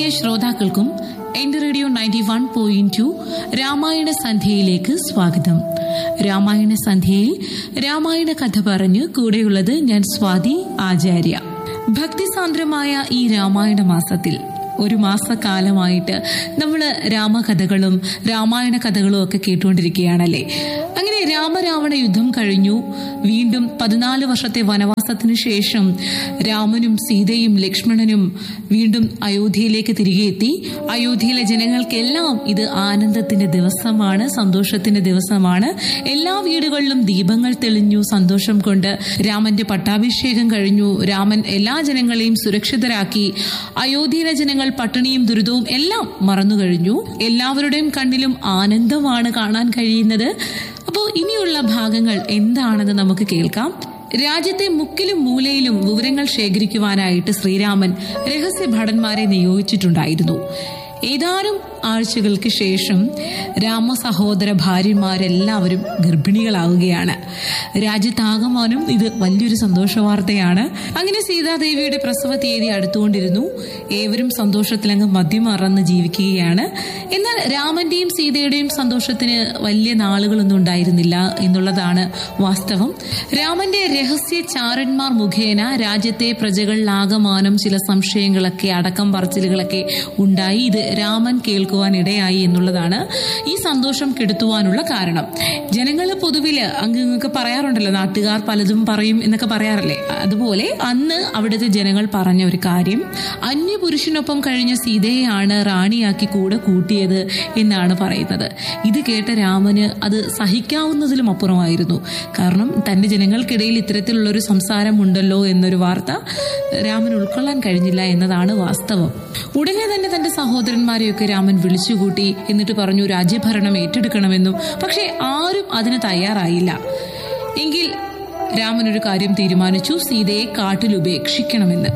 പ്രിയ ശ്രോതാക്കൾക്കും എന്റെ radio ninety one point two Ramayana സന്ധ്യയിലേക്ക് സ്വാഗതം രാമായണ സന്ധ്യയിൽ രാമായണ കഥ പറഞ്ഞ് കൂടെയുള്ളത് ഞാൻ സ്വാതി ആചാര്യ ഭക്തിസാന്ദ്രമായ ഈ രാമായണ മാസത്തിൽ ഒരു മാസക്കാലമായിട്ട് നമ്മൾ രാമകഥകളും രാമായണ കഥകളും ഒക്കെ കേട്ടുകൊണ്ടിരിക്കുകയാണല്ലേ അങ്ങനെ രാമരാവണ യുദ്ധം കഴിഞ്ഞു വീണ്ടും പതിനാല് വർഷത്തെ വനവാസത്തിനു ശേഷം രാമനും സീതയും ലക്ഷ്മണനും വീണ്ടും അയോധ്യയിലേക്ക് തിരികെ എത്തി അയോധ്യയിലെ ജനങ്ങൾക്കെല്ലാം ഇത് ആനന്ദത്തിന്റെ ദിവസമാണ് സന്തോഷത്തിന്റെ ദിവസമാണ് എല്ലാ വീടുകളിലും ദീപങ്ങൾ തെളിഞ്ഞു സന്തോഷം കൊണ്ട് രാമന്റെ പട്ടാഭിഷേകം കഴിഞ്ഞു രാമൻ എല്ലാ ജനങ്ങളെയും സുരക്ഷിതരാക്കി അയോധ്യയിലെ ജനങ്ങൾ പട്ടിണിയും ദുരിതവും എല്ലാം മറന്നു കഴിഞ്ഞു എല്ലാവരുടെയും കണ്ണിലും ആനന്ദമാണ് കാണാൻ കഴിയുന്നത് അപ്പോൾ ഇനിയുള്ള ഭാഗങ്ങൾ എന്താണെന്ന് നമുക്ക് കേൾക്കാം രാജ്യത്തെ മുക്കിലും മൂലയിലും വിവരങ്ങൾ ശേഖരിക്കുവാനായിട്ട് ശ്രീരാമൻ രഹസ്യ ഭടന്മാരെ നിയോഗിച്ചിട്ടുണ്ടായിരുന്നു ഏതാനും ആഴ്ചകൾക്ക് ശേഷം രാമ സഹോദര ഭാര്യമാരെല്ലാവരും ഗർഭിണികളാവുകയാണ് രാജ്യത്താകമാനം ഇത് വലിയൊരു സന്തോഷ വാർത്തയാണ് അങ്ങനെ സീതാദേവിയുടെ പ്രസവ തീയതി അടുത്തുകൊണ്ടിരുന്നു ഏവരും സന്തോഷത്തിലങ്ങ് മദ്യമറന്ന് ജീവിക്കുകയാണ് എന്നാൽ രാമന്റെയും സീതയുടെയും സന്തോഷത്തിന് വലിയ നാളുകളൊന്നും ഉണ്ടായിരുന്നില്ല എന്നുള്ളതാണ് വാസ്തവം രാമന്റെ രഹസ്യ ചാരന്മാർ മുഖേന രാജ്യത്തെ പ്രജകളിലാകമാനം ചില സംശയങ്ങളൊക്കെ അടക്കം പറച്ചിലുകളൊക്കെ ഉണ്ടായി ഇത് രാമൻ കേൾക്കുവാൻ ഇടയായി എന്നുള്ളതാണ് ഈ സന്തോഷം കെടുത്തുവാനുള്ള കാരണം ജനങ്ങൾ പൊതുവില് അങ്ങ് പറയാറുണ്ടല്ലോ നാട്ടുകാർ പലതും പറയും എന്നൊക്കെ പറയാറില്ലേ അതുപോലെ അന്ന് അവിടുത്തെ ജനങ്ങൾ പറഞ്ഞ ഒരു കാര്യം അന്യപുരുഷനൊപ്പം കഴിഞ്ഞ സീതയെയാണ് റാണിയാക്കി കൂടെ കൂട്ടിയത് എന്നാണ് പറയുന്നത് ഇത് കേട്ട രാമന് അത് സഹിക്കാവുന്നതിലും അപ്പുറമായിരുന്നു കാരണം തന്റെ ജനങ്ങൾക്കിടയിൽ ഇത്തരത്തിലുള്ള ഒരു സംസാരം ഉണ്ടല്ലോ എന്നൊരു വാർത്ത രാമൻ ഉൾക്കൊള്ളാൻ കഴിഞ്ഞില്ല എന്നതാണ് വാസ്തവം ഉടനെ തന്നെ തന്റെ സഹോദരന്മാരെയൊക്കെ രാമൻ വിളിച്ചുകൂട്ടി എന്നിട്ട് പറഞ്ഞു രാജ്യഭരണം ഏറ്റെടുക്കണമെന്നും പക്ഷെ ആരും അതിന് തയ്യാറായില്ല എങ്കിൽ രാമൻ ഒരു കാര്യം തീരുമാനിച്ചു സീതയെ കാട്ടിൽ ഉപേക്ഷിക്കണമെന്ന്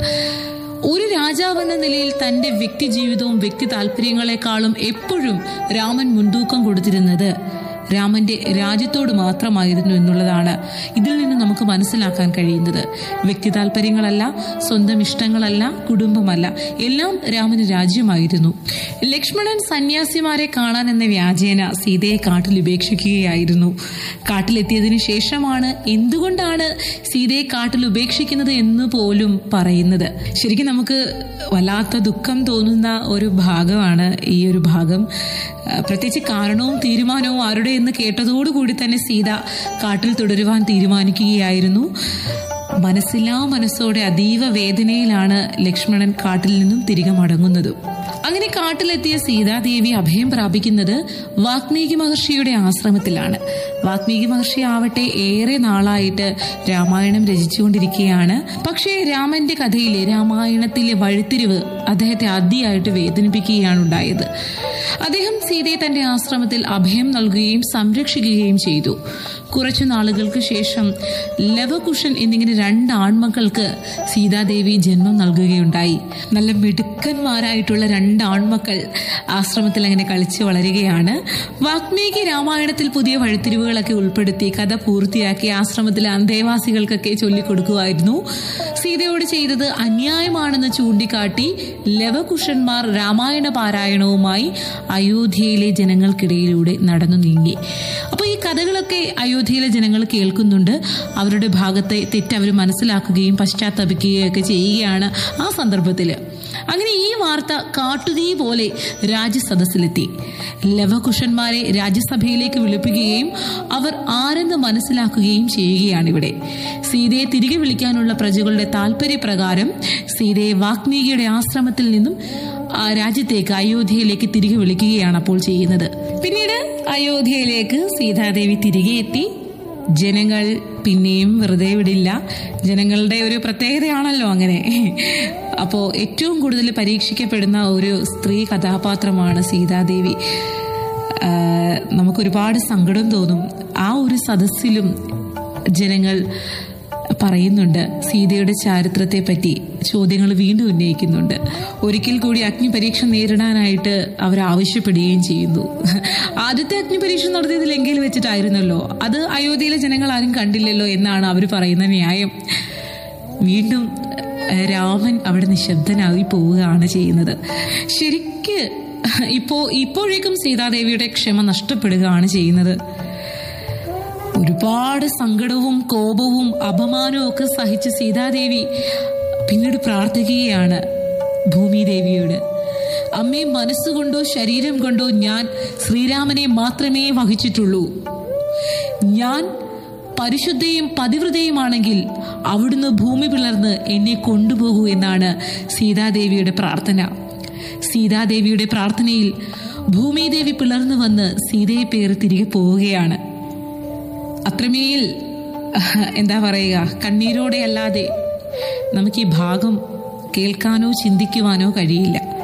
ഒരു രാജാവെന്ന നിലയിൽ തന്റെ വ്യക്തി ജീവിതവും വ്യക്തി താല്പര്യങ്ങളെക്കാളും എപ്പോഴും രാമൻ മുൻതൂക്കം കൊടുത്തിരുന്നത് രാമന്റെ രാജ്യത്തോട് മാത്രമായിരുന്നു എന്നുള്ളതാണ് ഇതിൽ നിന്ന് നമുക്ക് മനസ്സിലാക്കാൻ കഴിയുന്നത് വ്യക്തി താല്പര്യങ്ങളല്ല സ്വന്തം ഇഷ്ടങ്ങളല്ല കുടുംബമല്ല എല്ലാം രാമന് രാജ്യമായിരുന്നു ലക്ഷ്മണൻ സന്യാസിമാരെ കാണാൻ എന്ന വ്യാജേന സീതയെ കാട്ടിൽ ഉപേക്ഷിക്കുകയായിരുന്നു കാട്ടിലെത്തിയതിനു ശേഷമാണ് എന്തുകൊണ്ടാണ് സീതയെ കാട്ടിൽ ഉപേക്ഷിക്കുന്നത് എന്ന് പോലും പറയുന്നത് ശരിക്കും നമുക്ക് വല്ലാത്ത ദുഃഖം തോന്നുന്ന ഒരു ഭാഗമാണ് ഈ ഒരു ഭാഗം പ്രത്യേകിച്ച് കാരണവും തീരുമാനവും ആരുടെ എന്ന് കേട്ടതോടുകൂടി തന്നെ സീത കാട്ടിൽ തുടരുവാൻ തീരുമാനിക്കുകയായിരുന്നു മനസ്സില്ലാ മനസ്സോടെ അതീവ വേദനയിലാണ് ലക്ഷ്മണൻ കാട്ടിൽ നിന്നും തിരികെ മടങ്ങുന്നത് അങ്ങനെ കാട്ടിലെത്തിയ സീതാദേവി അഭയം പ്രാപിക്കുന്നത് വാൽമീകി മഹർഷിയുടെ ആശ്രമത്തിലാണ് വാൽമീകി മഹർഷി ആവട്ടെ ഏറെ നാളായിട്ട് രാമായണം രചിച്ചുകൊണ്ടിരിക്കുകയാണ് പക്ഷേ രാമന്റെ കഥയിലെ രാമായണത്തിലെ വഴിത്തിരിവ് അദ്ദേഹത്തെ ആദ്യമായിട്ട് വേദനിപ്പിക്കുകയാണ് ഉണ്ടായത് അദ്ദേഹം സീതയെ തന്റെ ആശ്രമത്തിൽ അഭയം നൽകുകയും സംരക്ഷിക്കുകയും ചെയ്തു കുറച്ചു നാളുകൾക്ക് ശേഷം ലവകുഷൻ എന്നിങ്ങനെ രണ്ട് ആൺമക്കൾക്ക് സീതാദേവി ജന്മം നൽകുകയുണ്ടായി നല്ല മിടുക്കന്മാരായിട്ടുള്ള രണ്ട് ആൺമക്കൾ ആശ്രമത്തിൽ അങ്ങനെ കളിച്ചു വളരുകയാണ് വാൽമീകി രാമായണത്തിൽ പുതിയ വഴിത്തിരിവുകളൊക്കെ ഉൾപ്പെടുത്തി കഥ പൂർത്തിയാക്കി ആശ്രമത്തിലെ അന്തേവാസികൾക്കൊക്കെ ചൊല്ലിക്കൊടുക്കുമായിരുന്നു സീതയോട് ചെയ്തത് അന്യായമാണെന്ന് ചൂണ്ടിക്കാട്ടി ലവകുഷന്മാർ രാമായണ പാരായണവുമായി അയോധ്യയിലെ ജനങ്ങൾക്കിടയിലൂടെ നടന്നു നീങ്ങി അപ്പോൾ ഈ കഥകളൊക്കെ അയോധ്യയിലെ ജനങ്ങൾ കേൾക്കുന്നുണ്ട് അവരുടെ ഭാഗത്തെ തെറ്റ് അവർ മനസ്സിലാക്കുകയും പശ്ചാത്തപിക്കുകയും ഒക്കെ ചെയ്യുകയാണ് ആ സന്ദർഭത്തിൽ അങ്ങനെ ഈ വാർത്ത കാട്ടുതീ പോലെ രാജ്യസദസ്സിലെത്തി ലവകുഷന്മാരെ രാജ്യസഭയിലേക്ക് വിളിപ്പിക്കുകയും അവർ ആരെന്ന് മനസ്സിലാക്കുകയും ചെയ്യുകയാണ് ഇവിടെ സീതയെ തിരികെ വിളിക്കാനുള്ള പ്രജകളുടെ താല്പര്യപ്രകാരം സീതയെ വാൽമീകിയുടെ ആശ്രമത്തിൽ നിന്നും ആ രാജ്യത്തേക്ക് അയോധ്യയിലേക്ക് തിരികെ വിളിക്കുകയാണ് അപ്പോൾ ചെയ്യുന്നത് പിന്നീട് അയോധ്യയിലേക്ക് സീതാദേവി തിരികെ എത്തി ജനങ്ങൾ പിന്നെയും വെറുതെ വിടില്ല ജനങ്ങളുടെ ഒരു പ്രത്യേകതയാണല്ലോ അങ്ങനെ അപ്പോൾ ഏറ്റവും കൂടുതൽ പരീക്ഷിക്കപ്പെടുന്ന ഒരു സ്ത്രീ കഥാപാത്രമാണ് സീതാദേവി നമുക്കൊരുപാട് സങ്കടം തോന്നും ആ ഒരു സദസ്സിലും ജനങ്ങൾ പറയുന്നുണ്ട് സീതയുടെ ചാരിത്രത്തെ പറ്റി ചോദ്യങ്ങൾ വീണ്ടും ഉന്നയിക്കുന്നുണ്ട് ഒരിക്കൽ കൂടി അഗ്നിപരീക്ഷ നേരിടാനായിട്ട് അവർ ആവശ്യപ്പെടുകയും ചെയ്യുന്നു ആദ്യത്തെ അഗ്നിപരീക്ഷ നടത്തിയത് ലങ്കയിൽ വെച്ചിട്ടായിരുന്നല്ലോ അത് അയോധ്യയിലെ ജനങ്ങൾ ആരും കണ്ടില്ലല്ലോ എന്നാണ് അവർ പറയുന്ന ന്യായം വീണ്ടും രാമൻ അവിടെ നിശബ്ദനായി പോവുകയാണ് ചെയ്യുന്നത് ശരിക്ക് ഇപ്പോ ഇപ്പോഴേക്കും സീതാദേവിയുടെ ക്ഷമ നഷ്ടപ്പെടുകയാണ് ചെയ്യുന്നത് ഒരുപാട് സങ്കടവും കോപവും അപമാനവും ഒക്കെ സഹിച്ച് സീതാദേവി പിന്നീട് പ്രാർത്ഥിക്കുകയാണ് ഭൂമിദേവിയോട് അമ്മേ മനസ്സുകൊണ്ടോ ശരീരം കൊണ്ടോ ഞാൻ ശ്രീരാമനെ മാത്രമേ വഹിച്ചിട്ടുള്ളൂ ഞാൻ പരിശുദ്ധയും പതിവ്രതയുമാണെങ്കിൽ അവിടുന്ന് ഭൂമി പിളർന്ന് എന്നെ കൊണ്ടുപോകൂ എന്നാണ് സീതാദേവിയുടെ പ്രാർത്ഥന സീതാദേവിയുടെ പ്രാർത്ഥനയിൽ ഭൂമിദേവി പിളർന്നു വന്ന് സീതയെ പേര് തിരികെ പോവുകയാണ് അത്രമേൽ എന്താ പറയുക കണ്ണീരോടെ അല്ലാതെ നമുക്ക് ഈ ഭാഗം കേൾക്കാനോ ചിന്തിക്കുവാനോ കഴിയില്ല